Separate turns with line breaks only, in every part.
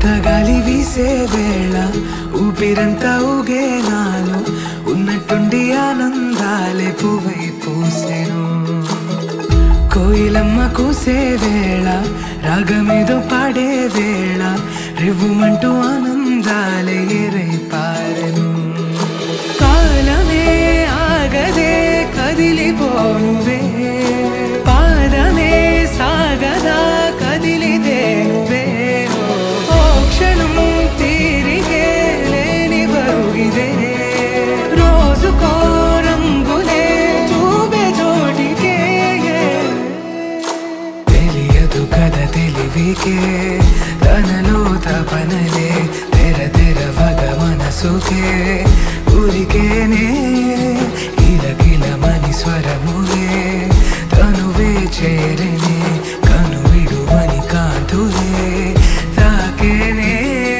గాలి వీసే వేళ ఊపిరంతా ఊగే నాలో ఉన్నట్టుండి ఆనందాలే పువ్వై పూసెను కోయిలమ్మ కూసే వేళ రాగమేదో పాడే వేళ రివ్వుమంటూ ఆనందాలే ఎరై పారెను కాలమే ఆగదే కదిలిపోనువే పాదమే సాగదా కదిలిదేనువే ఓ క్షణం తీరిగే లేని బరుగిదే రోజుకో రంగులే చూపే చోటికే తెలియదు కథ తెలివికే తనలో తపనలే తెర తెర వగ మనసుకే ఊరికేనే కిలకిలమని స్వరములే తనువే చేరనే కను విడువని కాంతులే తాకేనే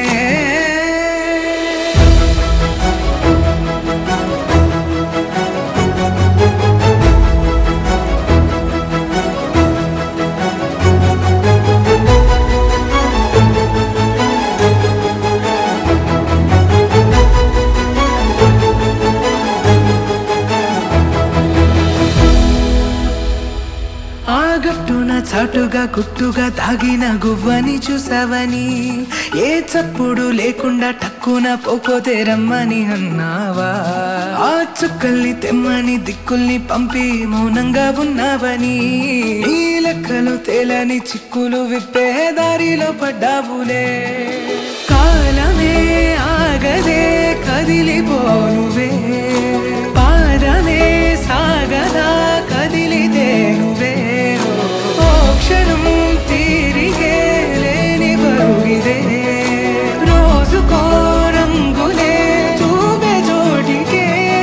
ఆ గట్టున చాటుగా గుట్టుగా తాగిన గువ్వని చూసావని ఏ చప్పుడు లేకుండా టక్కున పోకోతే రమ్మని అన్నావా ఆ చుక్కల్ని తెమ్మని దిక్కుల్ని పంపి మౌనంగా ఉన్నావని నీ లెక్కలు తేలని చిక్కులు విప్పే దారిలో పడ్డావులే కాలమే ఆగదే కదిలిపోనువే పాదమే సాగదా కదిలితేనువే ఓ క్షణం తీరిగే లేని బరుగిదే రోజుకో రంగులే చూపే చోటికే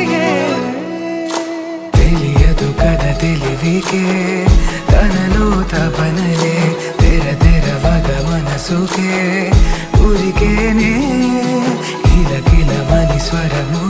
తెలియదు కథ తెలివికే తనలో తపనలే తెర తెర వగ మనసుకే ఊరికేనే కిల కిల మని స్వరము